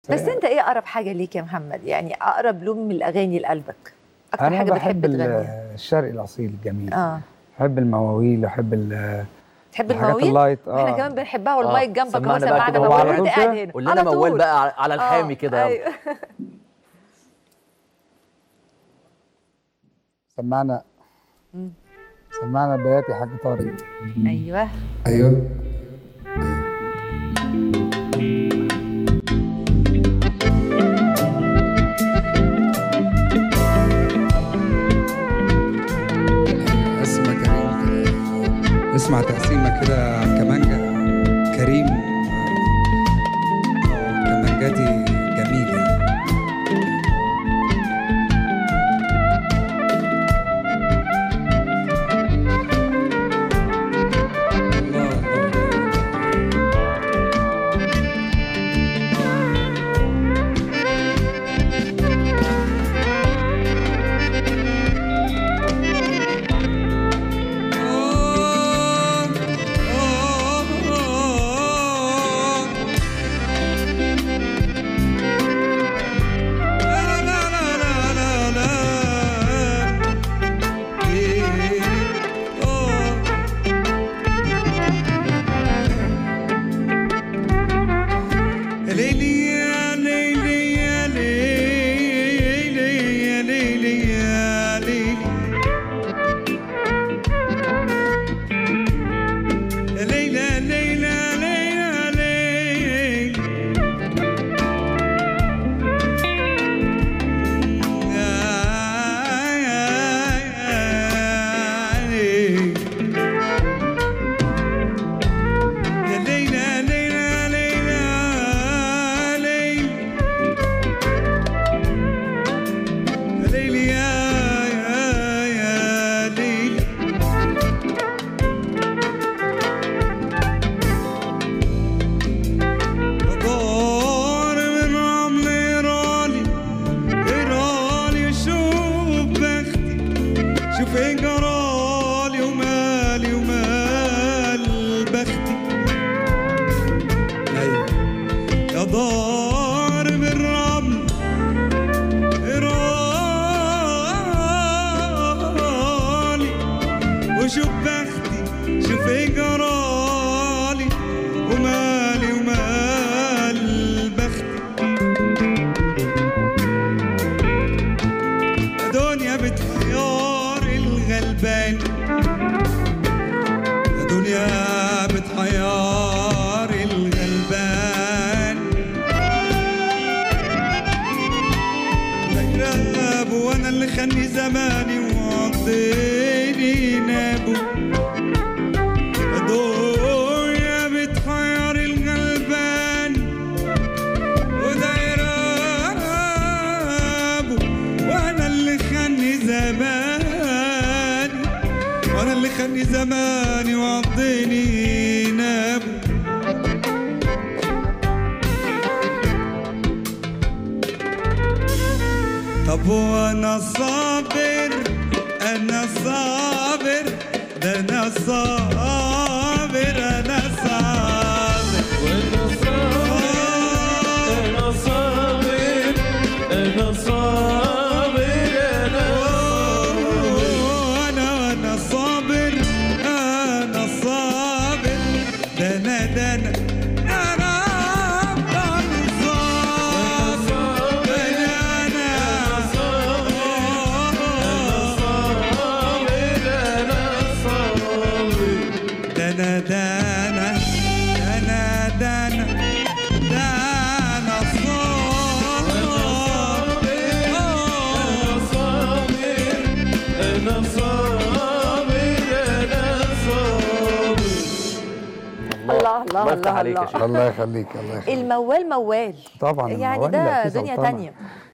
بس انت ايه اقرب حاجه ليك يا محمد يعني اقرب لون من الاغاني لقلبك اكتر انا حاجه بحب بتحب ال- تغنيها الشرقي الاصيل الجميل اه بحب المواويل واحب ال- تحب الحاجات المواويل اللايت احنا كمان بنحبها والمايك جنبك سمعنا اهو بقى سمعنا كده موال وعلى وانت طول قاعد كده؟ هنا قول على لنا موال طول. بقى على- على الحامي آه، كده يلا. أيوة. سمعنا سمعنا بيات يا حاج طارق ايوه ايوه اسمع كريم كده اسمع تقسيمه كده على الكمانجه كريم آه، كمانجاتي جميله الله الله ليلي يا ليلي يا ليلي يا ليلي يا ليلي ليلى ليلى ليلى ليلى يا ليلى ليلى ليلى ليلى ليلي يا يا يا ليلي دار من رمل رالي رالي شوف بختي شوف ايه جرالي ومالي ومال بختي ايوه يا دار من رمل رالي وشوف بختي شوف ايه جرالي ومالي ومال بختي يا دنيا بتحيار الغلبان يا دنيا بتحيار الغلبان غراب وانا اللي خلني زماني وعطيني نابو دنيا بتحير الغلبان وده يرابو وانا اللي خلني زماني وانا اللي خلني زماني وعطيني نابو طب وانا صابر انا صابر ده انا صابر انا صابر وانا صابر انا صابر انا صابر انا وانا وانا صابر انا صابر ده انا ده انا انا أفضل صابر انا دنا دنا دنا دنا دنا صابر انا صابر انا صابر الله الله الله يفتح الله عليك يا الله شيخ. الله يخليك الله يخليك الموال موال طبعا يعني الموال ده لا، في دنيا سلطنة. تانية